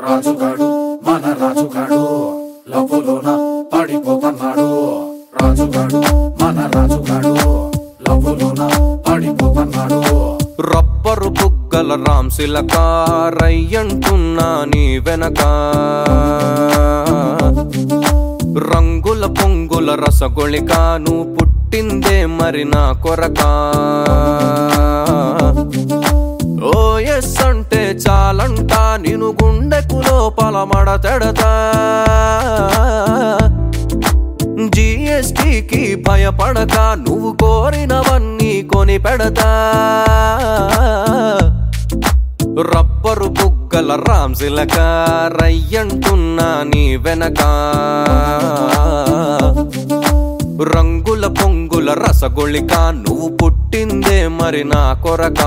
రాజుగాడు మన రాజుగాడు లవ్వులోన పడిపోతున్నాడు రాజుగాడు మన రాజుగాడు లవ్వులోన పడిపోతున్నాడు రబ్బరు బుగ్గల రాంశిలక రయ్యంటున్నా నీ వెనక రంగుల పొంగుల రసగొళిక నువ్వు పుట్టిందే మరి నా కొరక ఓ ఎస్ అంటే చాలంట నేను గుండెకు లోపల మడతెడతా జిఎస్టికి భయపడక నువ్వు కోరినవన్నీ కొని పెడతా రబ్బరు బుగ్గల రామ్సిలక రయ్యంటున్నా నీ వెనక రంగుల పొంగుల రసగొళిక నువ్వు పుట్టిందే మరి నా కొరక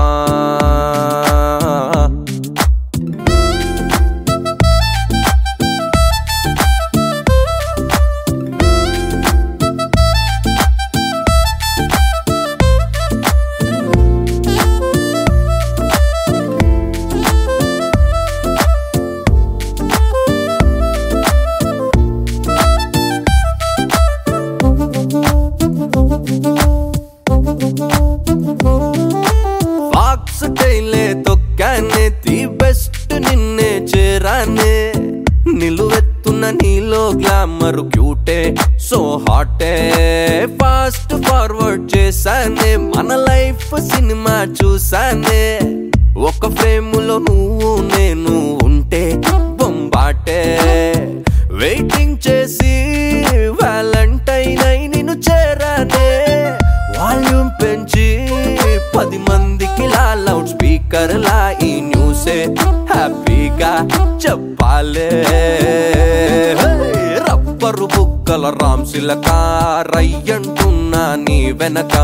ఫాక్స్ టైలే తొక్కానే ది బెస్ట్ నిన్నే చేరానే నిలువెత్తున్న నీలో గ్లామర్ క్యూటే సో హాటే ఫాస్ట్ ఫార్వర్డ్ చేశానే మన లైఫ్ సినిమా చూసానే ఒక ఫ్రేములో నువ్వు నేను ఉంటే బొంబాటే వెయిటింగ్ చేసి వ్యాలంటైన్ అయి నిన్ను చేరానే వాల్యూమ్ పెంచి పది మందికి లా లౌడ్ స్పీకర్ లా ఈ న్యూసే హ్యాపీగా చెప్పాలే హే! రబ్బరు బుక్కల రామ్సిలక రయ్యంటున్నా నీ వెనక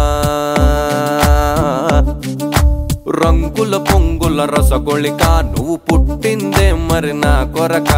రంగుల పొంగుల రసగొళిక నువ్వు పుట్టిందే మరి నా కొరక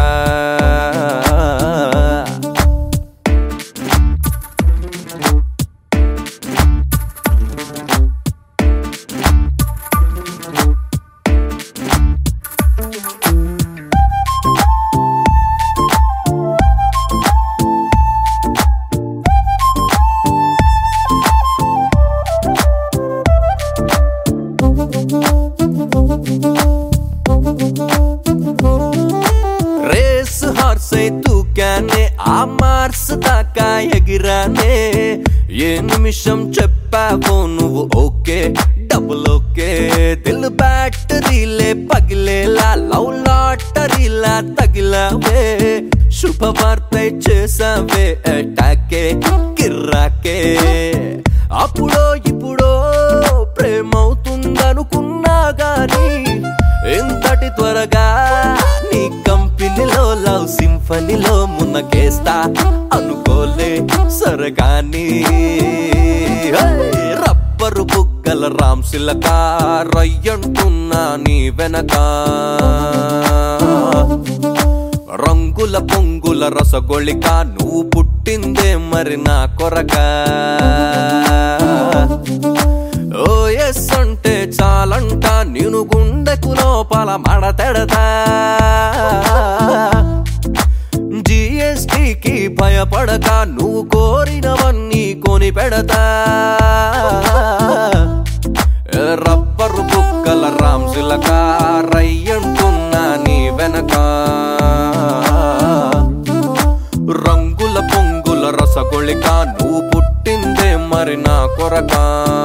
రేస్ హార్స్ తూకానే ఆ మార్స్ దాకా ఎగిరానే ఏ నిమిషం చెప్పావో నువ్వు ఓకే డబుల్ ఓకే దిల్ బ్యాటరీలే పగిలేలా లవ్ లాటరీలా తగిలావే శుభవార్త చేసావే అటాకే కిర్రాకే అప్పుడో ఇప్పుడో ప్రేమవుతుందనుకున్నా గాని ఎంతటి త్వరగా నీ కంపెనీలో లవ్ సింఫనీలో మునకేస్తా అనుకోలే సరగాని హే! రబ్బరు బుగ్గల రామ్సిలక రయ్యంటున్నా నీ వెనక రంగుల పొంగుల రసగొళిక నువ్వు పుట్టిందే మరి నా కొరక ఓ ఎస్ అంటే చాలంట నేను గుండెకు లోపల మడతెడతా జిఎస్టికి భయపడక నువ్వు కోరినవన్నీ కొని పెడతా రబ్బరు బుక్కల రామ్సిలక రయ్యంటున్నా నీ వెనక రంగుల పొంగుల రసగొళిక నువ్వు పుట్టిందే మరి నా కొరక